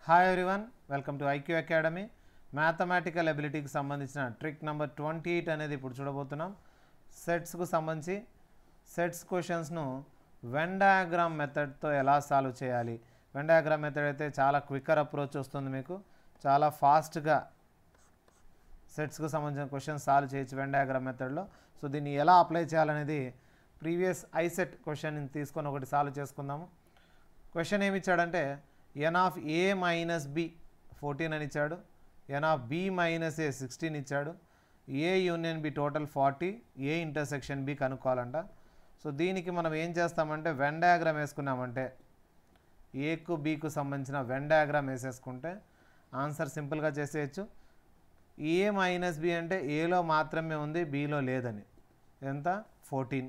hi everyone welcome to IQ academy mathematical ఎబిలిటీకి సంబంధించిన trick number twenty eight అనేది ఇప్పుడు చూడబోతున్నాం సెట్స్కు సంబంధించి సెట్స్ క్వశ్చన్స్ను వెన్ డయాగ్రామ్ మెథడ్తో ఎలా సాల్వ్ చేయాలి వెన్ డయాగ్రామ్ మెథడ్ అయితే చాలా క్విక్కర్ అప్రోచ్ వస్తుంది మీకు చాలా ఫాస్ట్గా సెట్స్కు సంబంధించిన క్వశ్చన్స్ సాల్వ్ చేయొచ్చు వెన్ డయాగ్రామ్ మెథడ్లో సో దీన్ని ఎలా అప్లై చేయాలనేది ప్రీవియస్ ఐసెట్ క్వశ్చన్ తీసుకొని ఒకటి సాల్వ్ చేసుకుందాము క్వశ్చన్ ఏమి ఇచ్చాడంటే n of A minus B fourteen అని ఇచ్చాడు n of B minus A sixteen ఇచ్చాడు A union B total forty A intersection B కనుక్కోవాలంట సో దీనికి మనం ఏం చేస్తామంటే వెన్ డయాగ్రామ్ వేసుకున్నామంటే ఏకు బీకు సంబంధించిన వెన్ డయాగ్రామ్ వేసేసుకుంటే ఆన్సర్ సింపుల్గా చేసేయచ్చు ఏ మైనస్ బి అంటే ఏలో మాత్రమే ఉంది బీలో లేదని ఎంత ఫోర్టీన్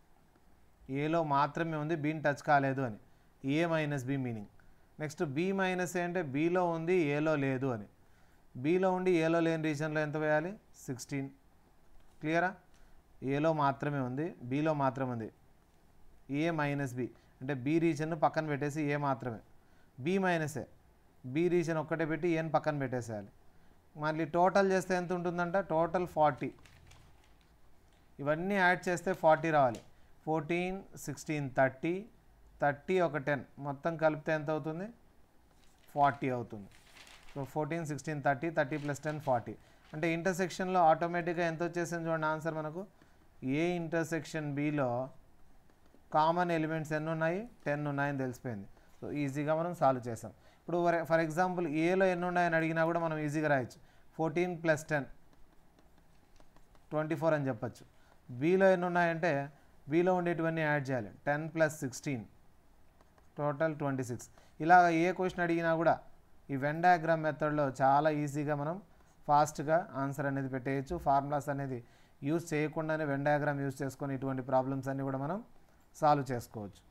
ఏలో మాత్రమే ఉంది బీని టచ్ కాలేదు అని A minus B meaning next B minus A అంటే బీలో ఉంది ఏలో లేదు అని బీలో ఉండి ఏలో లేని రీజన్లో ఎంత వేయాలి సిక్స్టీన్ క్లియరా ఏలో మాత్రమే ఉంది బీలో మాత్రమే ఉంది ఏ మైనస్ బి అంటే బి రీజన్ పక్కన పెట్టేసి ఏ మాత్రమే బి మైనసే బి రీజన్ ఒక్కటే పెట్టి ఏని పక్కన పెట్టేసేయాలి మళ్ళీ టోటల్ చేస్తే ఎంత ఉంటుందంట టోటల్ ఫార్టీ ఇవన్నీ యాడ్ చేస్తే ఫార్టీ రావాలి ఫోర్టీన్ సిక్స్టీన్ థర్టీ థర్టీ ఒక టెన్ మొత్తం కలిపితే ఎంత అవుతుంది ఫార్టీ అవుతుంది so fourteen sixteen thirty thirty plus ten forty అంటే ఇంటర్సెక్షన్లో ఆటోమేటిక్గా ఎంత వచ్చేసింది చూడండి ఆన్సర్ మనకు ఏ ఇంటర్సెక్షన్ బిలో కామన్ ఎలిమెంట్స్ ఎన్ని ఉన్నాయి టెన్ ఉన్నాయని తెలిసిపోయింది సో ఈజీగా మనం సాల్వ్ చేసాం ఇప్పుడు ఫర్ ఎగ్జాంపుల్ ఏలో ఎన్ని ఉన్నాయని అడిగినా కూడా మనం ఈజీగా రాయొచ్చు fourteen plus ten twenty four అని చెప్పచ్చు బీలో ఎన్ని ఉన్నాయంటే బీలో ఉండేటివన్నీ యాడ్ చేయాలి ten plus sixteen total twenty six ఇలా ఏ క్వశ్చన్ అడిగినా కూడా ఈ వెన్ డయాగ్రామ్ మెథడ్లో చాలా ఈజీగా మనం ఫాస్ట్గా ఆన్సర్ అనేది పెట్టేయచ్చు ఫార్ములాస్ అనేది యూజ్ చేయకుండానే వెన్ డయాగ్రామ్ యూజ్ చేసుకొని ఇటువంటి ప్రాబ్లమ్స్ అన్నీ కూడా మనం సాల్వ్ చేసుకోవచ్చు